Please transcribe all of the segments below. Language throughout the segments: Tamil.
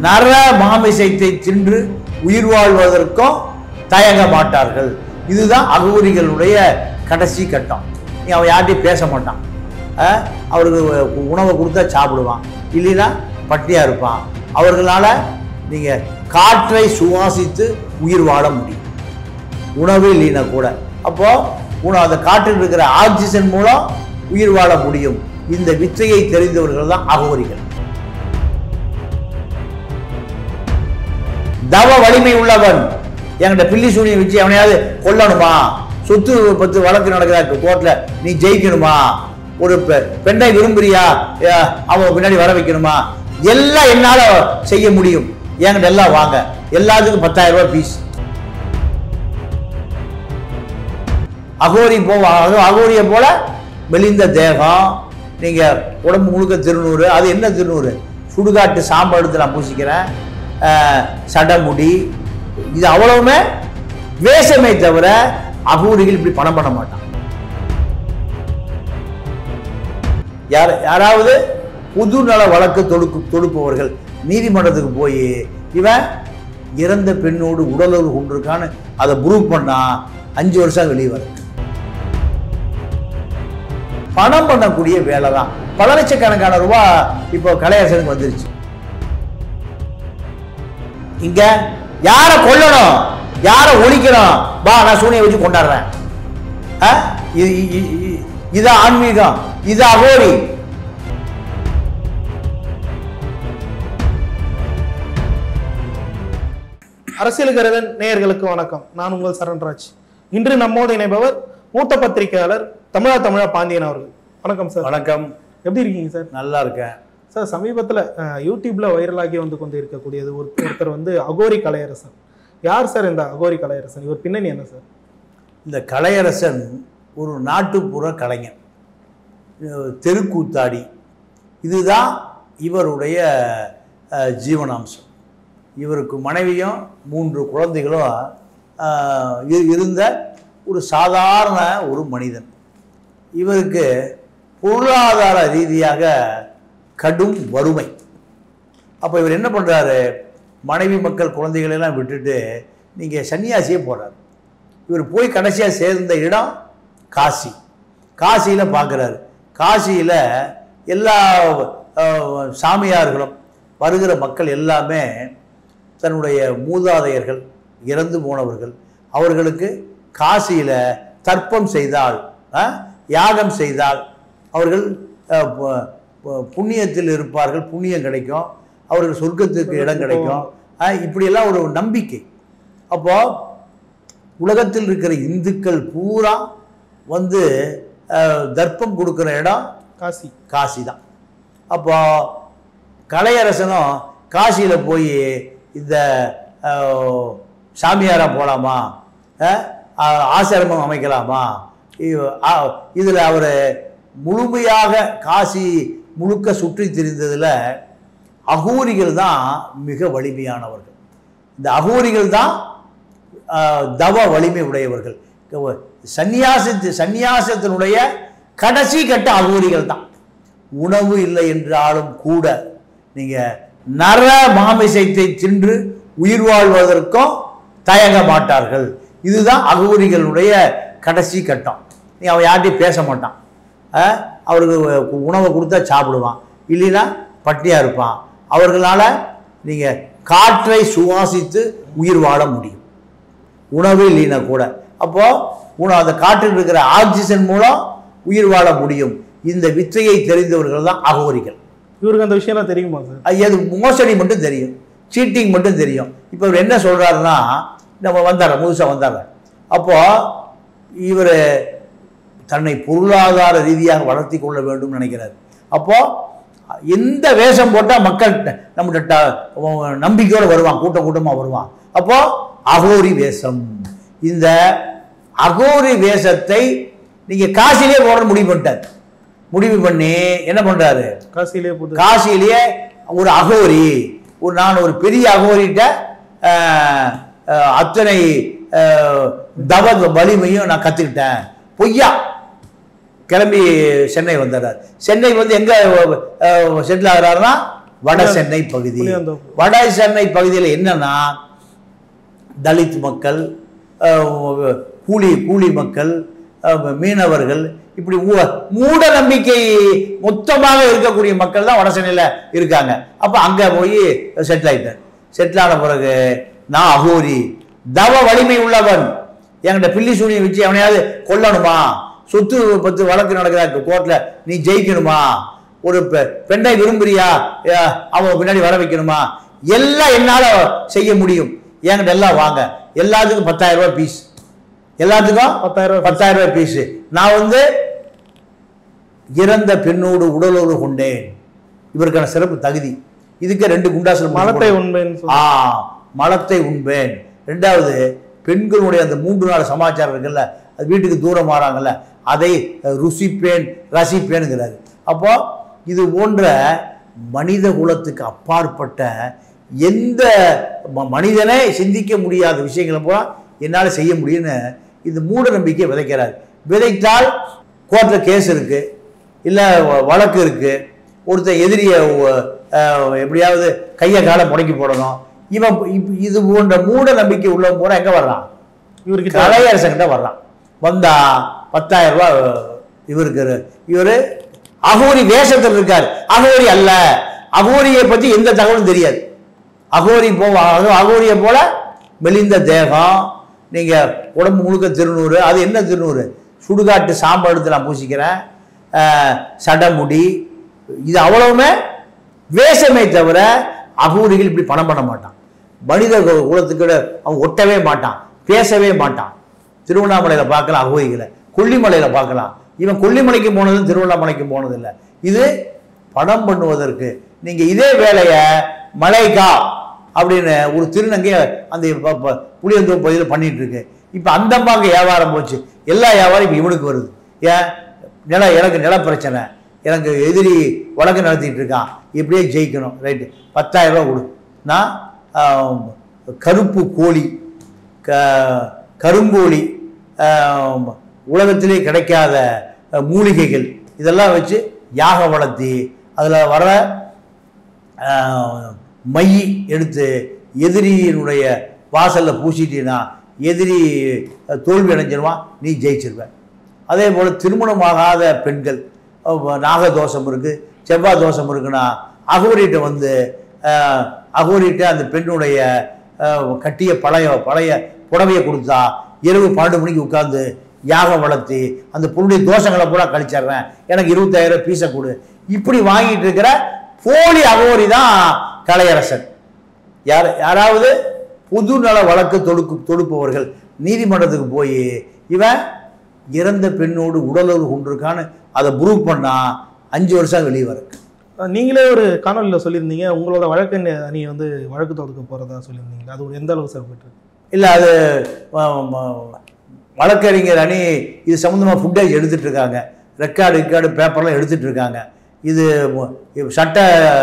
நர மாமிசத்தை தின்று உயிர் வாழ்வதற்கும் தயங்க மாட்டார்கள் இதுதான் அகூரிகளுடைய கடைசி கட்டம் நீ அவன் யார்கிட்டயும் பேச மாட்டான் அஹ், அவருக்கு உணவை கொடுத்தா சாப்பிடுவான் இல்லைன்னா பட்டியா இருப்பான் அவர்களால நீங்க காற்றை சுவாசித்து உயிர் வாழ முடியும் உணவு இல்லைன்னா கூட அப்போ உணவு அந்த காற்றில் இருக்கிற ஆக்சிஜன் மூலம் உயிர் வாழ முடியும் இந்த வித்தையை தெரிந்தவர்கள் தான் அகோரிகள் தவ வலிமை உள்ளவன் என்கிட்ட பில்லி சூனியை வச்சு அவனையாவது கொல்லணுமா சொத்து பத்து வழக்கு நடக்குதா கோர்ட்ல நீ ஜெயிக்கணுமா ஒரு பெ- பெண்ணை விரும்புறியா அஹ், அவன் பின்னாடி வர வைக்கணுமா எல்லாம் என்னால செய்ய முடியும் என்கிட்ட எல்லாம் வாங்க எல்லாத்துக்கும் பத்தாயிரம் ரூபாய் ஃபீஸ் அகோரி போவா அது அகோரியை போல மெலிந்த தேகம் நீங்க உடம்பு முழுக்க திருநூறு அது என்ன திருநூறு சுடுகாட்டு சாம்பல் எடுத்து நான் பூசிக்கிறேன் அஹ், சடமுடி இது அவ்வளவுமே வேஷமே தவிர அகோரிகள் இப்படி பணம் பண்ண மாட்டான் யார் யாராவது புது நல வழக்கு தொடுக்கு தொடுப்பவர்கள் நீதிமன்றத்துக்கு போய் இவன் இறந்த பெண்ணோடு உடலுறவு கொண்டிருக்கான்னு அதை ப்ரூவ் பண்ணா அஞ்சு வருஷம் வெளியே வரும் பணம் பண்ணக்கூடிய வேலை தான் பல லட்சக்கணக்கான ரூபா இப்போ கலையரசனுக்கு வந்துருச்சு இங்க யாரை கொல்லணும் யாரை ஒழிக்கணும் வா நான் சூனியை வச்சு கொண்டாடுறேன் ஆ? இது- இ- இ- இ- இது ஆன்மீகம் இது அகோரி அரசியலுக்கரகன் நேயர்களுக்கு வணக்கம் நான் உங்கள் சரண்ராஜ் இன்று நம்மோடு இணைப்பவர் மூத்த பத்திரிகையாளர் தமிழா தமிழா பாண்டியன் அவர்கள் வணக்கம் சார் வணக்கம் எப்படி இருக்கீங்க சார் நல்லா இருக்கேன் சார் சமீபத்தில் யூடியூப்ல வைரலாகி வந்து கொண்டு இருக்கக்கூடியது ஒரு ஒருத்தர் வந்து அகோரி கலையரசன் யார் சார் இந்த அகோரி கலையரசன் இவர் பின்னணி என்ன சார் இந்த கலையரசன் ஒரு நாட்டுப்புற கலைஞன் அஹ் தெருக்கூத்தாடி இதுதான் இவருடைய அஹ், ஜீவனாம்சம் இவருக்கு மனைவியும் மூன்று குழந்தைகளும் அஹ், இரு- இருந்த ஒரு சாதாரண ஒரு மனிதன் இவருக்கு பொருளாதார ரீதியாக கடும் வறுமை அப்போ இவர் என்ன பண்ணுறாரு மனைவி மக்கள் குழந்தைகளை எல்லாம் விட்டுட்டு நீங்கள் சன்னியாசியே போகிறார் இவர் போய் கடைசியாக சேர்ந்த இடம் காசி காசியில் பார்க்குறாரு காசியில் எல்லா அஹ், சாமியார்களும் வருகிற மக்கள் எல்லாமே தன்னுடைய மூதாதையர்கள் இறந்து போனவர்கள் அவர்களுக்கு காசியில் தர்ப்பம் செய்தால் அஹ், யாகம் செய்தால் அவர்கள் அஹ், பு- பு- புண்ணியத்தில் இருப்பார்கள் புண்ணியம் கிடைக்கும் அவர்கள் சொர்க்கத்துக்கு இடம் கிடைக்கும் அஹ், இப்படியெல்லாம் ஒரு நம்பிக்கை அப்போ உலகத்தில் இருக்கிற இந்துக்கள் பூரா வந்து அஹ், தர்ப்பம் கொடுக்குற இடம் காசி காசி தான் அப்போ கலையரசனும் காசியில் போய் இந்த அஹ், சாமியாரா போகலாமா ஆசிரமம் அமைக்கலாமா இதில் அவர் முழுமையாக காசி முழுக்க சுற்றி திரிந்ததில் அகூரிகள் தான் மிக வலிமையானவர்கள் இந்த அகூரிகள் தான் ஆஹ், தவ வலிமை உடையவர்கள் சந்நியாசத்து சந்நியாசத்தினுடைய கடைசி கட்ட அகூரிகள் தான் உணவு இல்லை என்றாலும் கூட நீங்க நர மாமிசத்தை தின்று உயிர் வாழ்வதற்கும் தயங்க மாட்டார்கள் இதுதான் அகூரிகளுடைய கடைசி கட்டம் நீ அவன் யார்கிட்டயும் பேச மாட்டான் அஹ், அவருக்கு உணவை கொடுத்தா சாப்பிடுவான் இல்லைன்னா பட்டியா இருப்பான் அவர்களால நீங்க காற்றை சுவாசித்து உயிர் வாழ முடியும் உணவு இல்லைன்னா கூட அப்போ உணவு அந்த காற்றில் இருக்கிற ஆக்சிஜன் மூலம் உயிர் வாழ முடியும் இந்த வித்தையை தெரிந்தவர்கள் தான் அகோரிகள் இவருக்கு அந்த விஷயம்லாம் தெரியுமா சார் அது எது மோசடி மட்டும் தெரியும் சீட்டிங் மட்டும் தெரியும் இப்போ இவர் என்ன சொல்றாருன்னா நம்ம வந்தார முழுசாக வந்தார அப்போ இவர் தன்னை பொருளாதார ரீதியாக வளர்த்தி கொள்ள வேண்டும் நினைக்கிறார் அப்போ எந்த வேஷம் போட்டால் மக்கள் நம்மகிட்ட ட- நம்பிக்கையோடு வருவான் கூட்டம் கூட்டமாக வருவான் அப்போ அகோரி வேஷம் இந்த அகோரி வேஷத்தை நீங்க காசிலே போட முடிவு பண்ணிட்டார் முடிவு பண்ணி என்ன பண்றாரு காசியிலே போட்டு காசியிலேயே ஒரு அகோரி ஒரு நான் ஒரு பெரிய அகோரிட்ட ஆஹ், ஆஹ், அத்தனை ஆஹ், தவ வலிமையும் நான் கற்றுக்கிட்டேன் பொய்யா கிளம்பி சென்னை வந்துடுறார் சென்னை வந்து எங்கே செட்டில் ஆகிறாருன்னா வட சென்னை பகுதி புளியாந்தோப்பு. வட சென்னை பகுதியில் என்னன்னா தலித் மக்கள் அஹ், கூலி கூலி மக்கள் அஹ், மீனவர்கள் இப்படி ஊ- மூட நம்பிக்கை மொத்தமாக இருக்கக்கூடிய மக்கள் தான் வட சென்னையில் இருக்காங்க அப்போ அங்கே போய் செட்டில் ஆயிட்டேன் செட்டில் ஆன பிறகு நான் அகோரி தவ வலிமை உள்ளவன் என்கிட்ட பில்லி சூனியை வச்சு எவனையாவது கொல்லணுமா சொத்து பத்து வழக்கு நடக்குதா கோர்ட்டில் நீ ஜெயிக்கணுமா ஒரு பெ- பெண்ணை விரும்புறியா அஹ், அவன் பின்னாடி வர வைக்கணுமா எல்லாம் என்னால் செய்ய முடியும் என்கிட்ட எல்லாம் வாங்க எல்லாத்துக்கும் பத்தாயிரம் ரூபாய் பீஸ் எல்லாத்துக்கும் பத்தாயிரம் ரூபாய் பத்தாயிரம் ரூபாய் பீஸ் நான் வந்து இறந்த பெண்ணோடு உடலுறவு கொண்டேன் இவருக்கான சிறப்பு தகுதி இதுக்கு ரெண்டு குண்டாசல் மலத்தை உண்மைன்னு சொல்லி ஆ மலத்தை உண்பேன் ரெண்டாவது பெண்களுடைய அந்த மூன்று நாள் சமாச்சாரம் இருக்குல்ல அது வீட்டுக்கு தூரம் மாறாங்கல்ல அதை ருசிப்பேன் ரசிப்பேனுங்கிறாரு அப்போ இது போன்ற மனித குலத்துக்கு அப்பாற்பட்ட எந்த ம- மனிதனே சிந்திக்க முடியாத விஷயங்களை பூரா என்னால் செய்ய முடியும்னு இந்த மூட நம்பிக்கையை விதைக்கிறார் விதைத்தால் கோர்ட்டில் கேஸ் இருக்கு இல்லை வழக்கு இருக்கு ஒருத்தர் எதிரியை அஹ், எப்படியாவது கையை காலை முடக்கி போடணும் இவன் இப்ப இது போன்ற மூட நம்பிக்கை உள்ளவன் பூரா எங்கே வர்றான் இவருக்கு கலையரசன்கிட்ட வர்றான் வந்தா பத்தாயிரம் ரூபாய் இவருக்கு இவர் அகோரி வேஷத்தில் இருக்கார் அகோரி அல்ல அகோரியை பற்றி எந்த தகவலும் தெரியாது அகோரி போ அக- அகோரியை போல மெலிந்த தேகம் நீங்கள் உடம்பு முழுக்க திருநூறு அது என்ன திருநூறு சுடுகாட்டு சாம்பல் எடுத்து நான் பூசிக்கிறேன் அஹ், சடமுடி இது அவ்வளவுமே வேஷமே தவிர அகூரிகள் இப்படி பணம் பண்ண மாட்டான் மனித கு- குலத்துக்கு அவன் ஒட்டவே மாட்டான் பேசவே மாட்டான் திருவண்ணாமலையில் பார்க்கலாம் அகோரிகளை கொல்லிமலையில் பார்க்கலாம் இவன் கொல்லிமலைக்கு போனதும் திருவண்ணாமலைக்கு போனதில்லை இது படம் பண்ணுவதற்கு நீங்கள் இதே வேலையை மலைக்கா அப்படின்னு ஒரு திருநங்கை அந்த ப- ப- புளியந்தோப்பு பகுதியில் பண்ணிட்டு இருக்கு இப்போ அந்த அம்மாவுக்கு வியாபாரம் போச்சு எல்லா வியாபாரம் இப்போ இவனுக்கு வருது ஏன் நில எனக்கு நில பிரச்சனை எனக்கு எதிரி வழக்கு நடத்திட்டு இருக்கான் இப்படியே ஜெயிக்கணும் ரைட்டு பத்தாயிரம் ரூபா கொடு நான் ஆம், கருப்பு கோழி க கருங்கோழி ஆம், உலகத்திலே கிடைக்காத அஹ், மூலிகைகள் இதெல்லாம் வச்சு யாகம் வளர்த்தி அதில் வர ஆஹ், மை எடுத்து எதிரியினுடைய வாசலில் பூசிட்டீன்னா எதிரி அஹ், தோல்வி அடைஞ்சிருவான் நீ ஜெயிச்சிருவ அதே போல் திருமணமாகாத பெண்கள் அஹ், நாகதோஷம் இருக்குது செவ்வாய் தோஷம் இருக்குன்னா அகோரிட்ட வந்து அஹ், அகோரிட்ட அந்த பெண்ணுடைய அஹ், கட்டிய பழைய பழைய புடவையை கொடுத்தா இரவு பன்னெண்டு மணிக்கு உட்காந்து யாகம் வளர்த்தி அந்த பொருளுடைய தோஷங்களை பூரா கழிச்சிடுறேன் எனக்கு இருபத்தாயிரம் பீஸை கொடு இப்படி வாங்கிட்டு இருக்கிற போலி அகோரி தான் கலையரசன் யார் யாராவது பொது நல வழக்கு தொடுக்கு தொடுப்பவர்கள் நீதிமன்றத்துக்கு போய் இவன் இறந்த பெண்ணோடு உடலுறவு கொண்டிருக்கான்னு அதை ப்ரூவ் பண்ணா அஞ்சு வருஷம் வெளியே வரும் நீங்களே ஒரு காணொலியில் சொல்லியிருந்தீங்க உங்களோட வழக்கு அணி வந்து வழக்கு தொடுக்க போறதா சொல்லியிருந்தீங்க அது ஒரு எந்த அளவு சார் போயிட்டு இருக்கு? இல்லை அது ம- ம- வழக்கறிஞர் அணி இது சம்மந்தமாக ஃபுட்டேஜ் எடுத்துட்டு இருக்காங்க ரெக்கார்டு ரெக்கார்டு பேப்பர்லாம் எடுத்துட்டு இருக்காங்க இது ம- இது சட்ட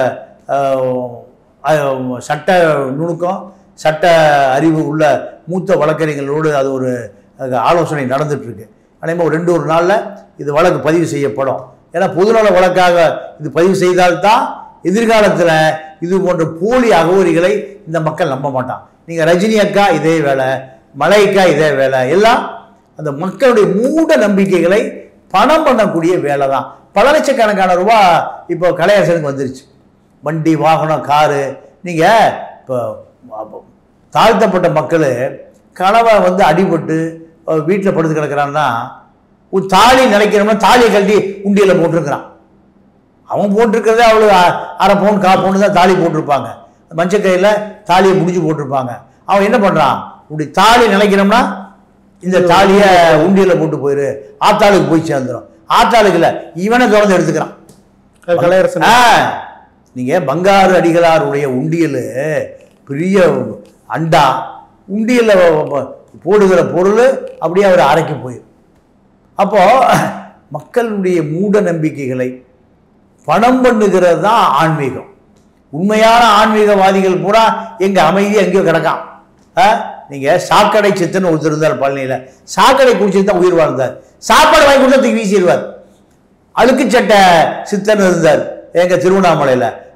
அஹ், அஹ், சட்ட நுணுக்கம் சட்ட அறிவு உள்ள மூத்த வழக்கறிஞர்களோடு அது ஒரு அஹ், ஆலோசனை நடந்துட்டு இருக்கு அதே ஒரு ரெண்டு ஒரு நாளில் இது வழக்கு பதிவு செய்யப்படும் ஏன்னா பொதுநல வழக்காக இது பதிவு செய்தால்தான் எதிர்காலத்தில் இது போன்ற போலி அகோரிகளை இந்த மக்கள் நம்ப மாட்டான் நீங்கள் ரஜினி அக்கா இதே வேலை மலைக்கா இதே வேலை எல்லாம் அந்த மக்களுடைய மூட நம்பிக்கைகளை பணம் பண்ணக்கூடிய வேலை தான் பல லட்சக்கணக்கான ரூபா இப்போ கலையரசனுக்கு வந்துருச்சு வண்டி வாகனம் காரு நீங்கள் இப்போ அப்ப- தாழ்த்தப்பட்ட மக்கள் கணவன் வந்து அடிபட்டு வீட்டில் படுத்து கிடக்கிறான்னா ஒரு தாலி நினைக்கிறோம்னா தாலியை கழட்டி உண்டியலில் போட்டிருக்கிறான் அவன் போட்டிருக்கிறதே அவ்வளோ அரை பவுன் கா பவுன் தான் தாலி போட்டிருப்பாங்க மஞ்சக்கையில் தாலியை முடிஞ்சு போட்டிருப்பாங்க அவன் என்ன பண்ணுறான் இப்படி தாலி நினைக்கிறோம்னா இந்த தாலியை உண்டியலில் போட்டு போயிரு ஆத்தாளுக்கு போய் சேர்ந்துடும் ஆத்தாளுக்கு இல்லை இவனை திறந்து எடுத்துக்கிறான் அது கலையரசன் ஆ நீங்கள் பங்காரு அடிகளாருடைய உண்டியல் பெரிய அண்டா உண்டியலில் போடுகிற பொருள் அப்படியே அவர் அரைக்கு போயிடும் அப்போ மக்களுடைய மூட நம்பிக்கைகளை பணம் பண்ணுகிறது தான் ஆன்மீகம் உண்மையான ஆன்மீகவாதிகள் பூரா எங்க அமைதி எங்கேயோ கிடக்கான் ஆ? நீங்க சாக்கடை சித்தன் ஒருத்தர் இருந்தார் பழனியில சாக்கடை குடிச்சிட்டு தான் உயிர் வாழ்ந்தார் சாப்பாடு வாங்கி கொடுத்தா தூக்கி வீசிடுவார் அழுக்கு சட்டை சித்தன் இருந்தார் எங்க திருவண்ணாமலையில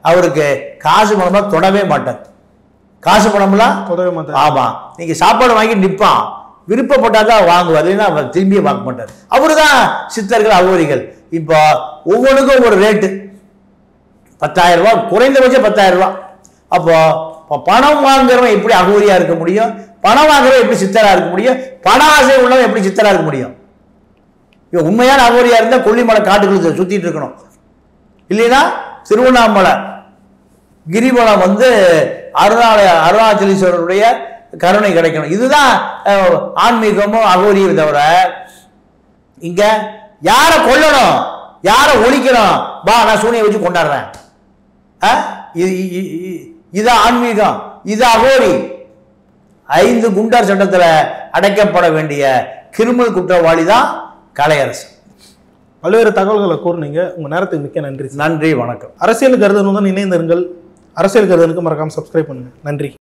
அவருக்கு காசு பணம்லாம் தொடவே மாட்டார் காசு பணம்லாம் உதவி மாட்டார் ஆமா நீங்க சாப்பாடு வாங்கி நிற்பான் விருப்பப்பட்டா தான் வாங்குவார் இல்லைன்னா அவர் திரும்பியே வாங்க மாட்டார் அவரு தான் சித்தர்கள் அகோரிகள் இப்போ ஒவ்வொன்றுக்கும் ஒரு ரேட்டு பத்தாயிரம் ரூபாய் குறைந்தபட்சம் பத்தாயிரம் ரூபாய் அப்போ இப்போ பணம் வாங்குறவன் எப்படி அகோரியா இருக்க முடியும் பணம் வாங்குறவன் எப்படி சித்தரா இருக்க முடியும் பண ஆசை உள்ளவன் எப்படி சித்தரா இருக்க முடியும் இவன் உண்மையான அகோரியா இருந்தா கொல்லிமலை காட்டுக்குள்ள சுத்திட்டு இருக்கணும் இல்லைன்னா திருவண்ணாமலை கிரிவலம் வந்து அருணால அருணாச்சலீஸ்வரருடைய கருணை கிடைக்கணும் இதுதான் அஹ், ஆன்மீகமும் அகோரியும் தவிர இங்க யாரை கொல்லணும் யாரை ஒழிக்கணும் வா நான் சூனியை வச்சு கொண்டாடுறேன் ஆ? இது இ- இ- இது ஆன்மீகம் இது அகோரி ஐந்து குண்டர் சட்டத்துல அடைக்கப்பட வேண்டிய கிரிமினல் குற்றவாளி தான் கலையரசு பல்வேறு தகவல்களை கூறுனீங்க உங்க நேரத்துக்கு மிக்க நன்றி நன்றி வணக்கம் அரசியல் கருதனுடன் இணைந்திருங்கள் அரசியல் கருதனுக்கு மறக்காம சப்ஸ்கிரைப் பண்ணுங்க நன்றி